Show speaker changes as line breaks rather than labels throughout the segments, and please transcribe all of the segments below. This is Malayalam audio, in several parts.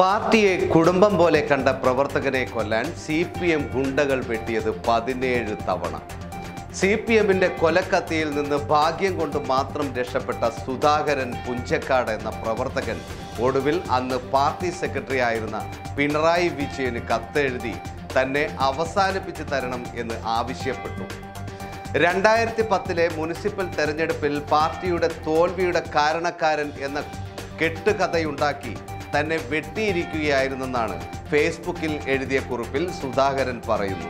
പാർട്ടിയെ കുടുംബം പോലെ കണ്ട പ്രവർത്തകനെ കൊല്ലാൻ സി പി എം ഗുണ്ടകൾ വെട്ടിയത് പതിനേഴ് തവണ സി പി എമ്മിന്റെ കൊലക്കത്തിയിൽ നിന്ന് ഭാഗ്യം കൊണ്ട് മാത്രം രക്ഷപ്പെട്ട സുധാകരൻ പുഞ്ചക്കാട് എന്ന പ്രവർത്തകൻ ഒടുവിൽ അന്ന് പാർട്ടി സെക്രട്ടറി ആയിരുന്ന പിണറായി വിജയന് കത്തെഴുതി തന്നെ അവസാനിപ്പിച്ചു തരണം എന്ന് ആവശ്യപ്പെട്ടു രണ്ടായിരത്തി പത്തിലെ മുനിസിപ്പൽ തെരഞ്ഞെടുപ്പിൽ പാർട്ടിയുടെ തോൽവിയുടെ കാരണക്കാരൻ എന്ന കെട്ടുകഥയുണ്ടാക്കി തന്നെ വെട്ടിയിരിക്കുകയായിരുന്നെന്നാണ് ഫേസ്ബുക്കിൽ എഴുതിയ കുറിപ്പിൽ സുധാകരൻ പറയുന്നു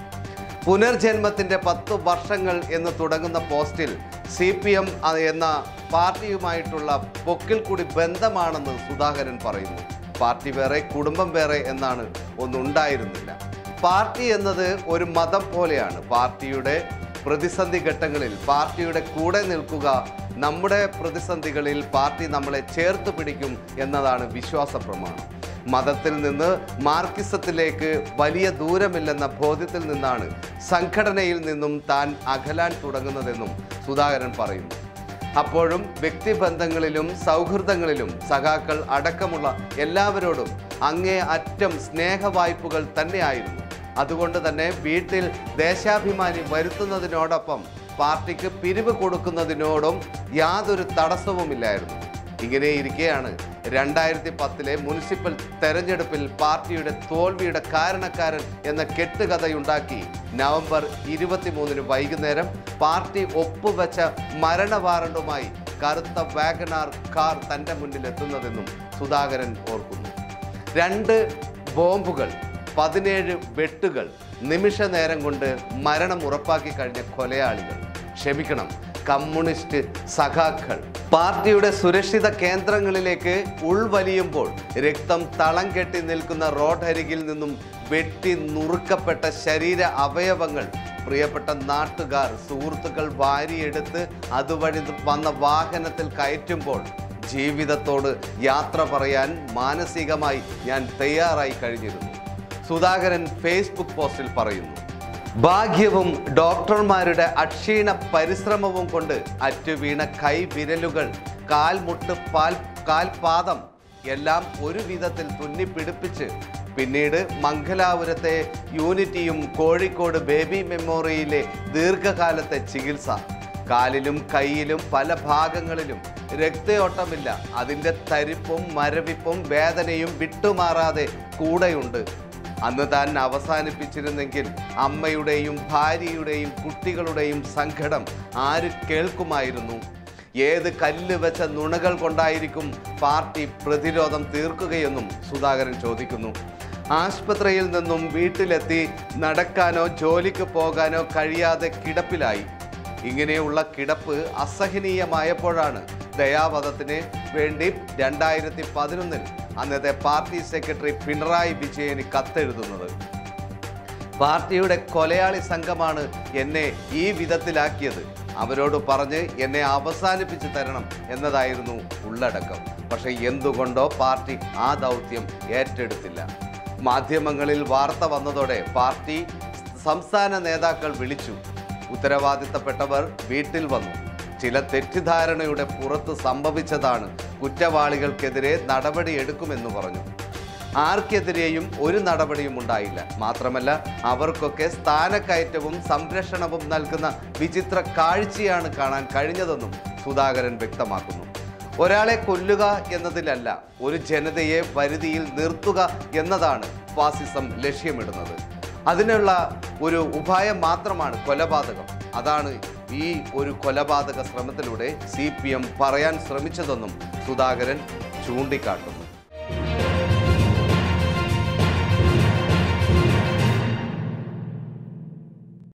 പുനർജന്മത്തിന്റെ പത്ത് വർഷങ്ങൾ എന്ന് തുടങ്ങുന്ന പോസ്റ്റിൽ സി പി എം എന്ന പാർട്ടിയുമായിട്ടുള്ള പൊക്കിൽ കൂടി ബന്ധമാണെന്ന് സുധാകരൻ പറയുന്നു പാർട്ടി വേറെ കുടുംബം വേറെ എന്നാണ് ഒന്നുണ്ടായിരുന്നില്ല പാർട്ടി എന്നത് ഒരു മതം പോലെയാണ് പാർട്ടിയുടെ പ്രതിസന്ധി ഘട്ടങ്ങളിൽ പാർട്ടിയുടെ കൂടെ നിൽക്കുക നമ്മുടെ പ്രതിസന്ധികളിൽ പാർട്ടി നമ്മളെ ചേർത്ത് പിടിക്കും എന്നതാണ് വിശ്വാസ പ്രമാണം മതത്തിൽ നിന്ന് മാർക്കിസത്തിലേക്ക് വലിയ ദൂരമില്ലെന്ന ബോധ്യത്തിൽ നിന്നാണ് സംഘടനയിൽ നിന്നും താൻ അകലാൻ തുടങ്ങുന്നതെന്നും സുധാകരൻ പറയുന്നു അപ്പോഴും വ്യക്തിബന്ധങ്ങളിലും സൗഹൃദങ്ങളിലും സഖാക്കൾ അടക്കമുള്ള എല്ലാവരോടും അങ്ങേ അറ്റം സ്നേഹവായ്പകൾ തന്നെയായിരുന്നു അതുകൊണ്ട് തന്നെ വീട്ടിൽ ദേശാഭിമാനി വരുത്തുന്നതിനോടൊപ്പം പാർട്ടിക്ക് പിരിവ് കൊടുക്കുന്നതിനോടും യാതൊരു തടസ്സവുമില്ലായിരുന്നു ഇങ്ങനെ ഇരിക്കെയാണ് രണ്ടായിരത്തി പത്തിലെ മുനിസിപ്പൽ തെരഞ്ഞെടുപ്പിൽ പാർട്ടിയുടെ തോൽവിയുടെ കാരണക്കാരൻ എന്ന കെട്ടുകഥയുണ്ടാക്കി നവംബർ ഇരുപത്തിമൂന്നിന് വൈകുന്നേരം പാർട്ടി ഒപ്പുവെച്ച മരണ വാറണ്ടുമായി കറുത്ത വാഗനാർ കാർ തൻ്റെ മുന്നിൽ എത്തുന്നതെന്നും സുധാകരൻ ഓർക്കുന്നു രണ്ട് ബോംബുകൾ പതിനേഴ് വെട്ടുകൾ നിമിഷ നേരം കൊണ്ട് മരണം ഉറപ്പാക്കി കഴിഞ്ഞ കൊലയാളികൾ ക്ഷമിക്കണം കമ്മ്യൂണിസ്റ്റ് സഖാക്കൾ പാർട്ടിയുടെ സുരക്ഷിത കേന്ദ്രങ്ങളിലേക്ക് ഉൾവലിയുമ്പോൾ രക്തം തളം കെട്ടി നിൽക്കുന്ന റോഡരികിൽ നിന്നും വെട്ടി നുറുക്കപ്പെട്ട ശരീര അവയവങ്ങൾ പ്രിയപ്പെട്ട നാട്ടുകാർ സുഹൃത്തുക്കൾ വാരിയെടുത്ത് അതുവഴി വന്ന വാഹനത്തിൽ കയറ്റുമ്പോൾ ജീവിതത്തോട് യാത്ര പറയാൻ മാനസികമായി ഞാൻ തയ്യാറായി കഴിഞ്ഞിരുന്നു സുധാകരൻ ഫേസ്ബുക്ക് പോസ്റ്റിൽ പറയുന്നു ഭാഗ്യവും ഡോക്ടർമാരുടെ അക്ഷീണ പരിശ്രമവും കൊണ്ട് അറ്റുവീണ കൈവിരലുകൾ കാൽമുട്ട് പാൽ കാൽപാദം എല്ലാം ഒരു വിധത്തിൽ തുന്നിപ്പിടിപ്പിച്ച് പിന്നീട് മംഗലാപുരത്തെ യൂണിറ്റിയും കോഴിക്കോട് ബേബി മെമ്മോറിയയിലെ ദീർഘകാലത്തെ ചികിത്സ കാലിലും കൈയിലും പല ഭാഗങ്ങളിലും രക്തയോട്ടമില്ല അതിൻ്റെ തരിപ്പും മരവിപ്പും വേദനയും വിട്ടുമാറാതെ കൂടെയുണ്ട് അന്ന് താൻ അവസാനിപ്പിച്ചിരുന്നെങ്കിൽ അമ്മയുടെയും ഭാര്യയുടെയും കുട്ടികളുടെയും സങ്കടം ആര് കേൾക്കുമായിരുന്നു ഏത് കല്ല് വെച്ച നുണകൾ കൊണ്ടായിരിക്കും പാർട്ടി പ്രതിരോധം തീർക്കുകയെന്നും സുധാകരൻ ചോദിക്കുന്നു ആശുപത്രിയിൽ നിന്നും വീട്ടിലെത്തി നടക്കാനോ ജോലിക്ക് പോകാനോ കഴിയാതെ കിടപ്പിലായി ഇങ്ങനെയുള്ള കിടപ്പ് അസഹനീയമായപ്പോഴാണ് ദയാവധത്തിന് വേണ്ടി രണ്ടായിരത്തി പതിനൊന്നിൽ അന്നത്തെ പാർട്ടി സെക്രട്ടറി പിണറായി വിജയന് കത്തെഴുതുന്നത് പാർട്ടിയുടെ കൊലയാളി സംഘമാണ് എന്നെ ഈ വിധത്തിലാക്കിയത് അവരോട് പറഞ്ഞ് എന്നെ അവസാനിപ്പിച്ചു തരണം എന്നതായിരുന്നു ഉള്ളടക്കം പക്ഷെ എന്തുകൊണ്ടോ പാർട്ടി ആ ദൗത്യം ഏറ്റെടുത്തില്ല മാധ്യമങ്ങളിൽ വാർത്ത വന്നതോടെ പാർട്ടി സംസ്ഥാന നേതാക്കൾ വിളിച്ചു ഉത്തരവാദിത്തപ്പെട്ടവർ വീട്ടിൽ വന്നു ചില തെറ്റിദ്ധാരണയുടെ പുറത്ത് സംഭവിച്ചതാണ് കുറ്റവാളികൾക്കെതിരെ നടപടിയെടുക്കുമെന്ന് പറഞ്ഞു ആർക്കെതിരെയും ഒരു നടപടിയും ഉണ്ടായില്ല മാത്രമല്ല അവർക്കൊക്കെ സ്ഥാനക്കയറ്റവും സംരക്ഷണവും നൽകുന്ന വിചിത്ര കാഴ്ചയാണ് കാണാൻ കഴിഞ്ഞതെന്നും സുധാകരൻ വ്യക്തമാക്കുന്നു ഒരാളെ കൊല്ലുക എന്നതിലല്ല ഒരു ജനതയെ വരുതിയിൽ നിർത്തുക എന്നതാണ് ഫാസിസം ലക്ഷ്യമിടുന്നത് അതിനുള്ള ഒരു ഉപായം മാത്രമാണ് കൊലപാതകം അതാണ് ഈ ഒരു കൊലപാതക ശ്രമത്തിലൂടെ സി പറയാൻ ശ്രമിച്ചതെന്നും സുധാകരൻ ചൂണ്ടിക്കാട്ടുന്നു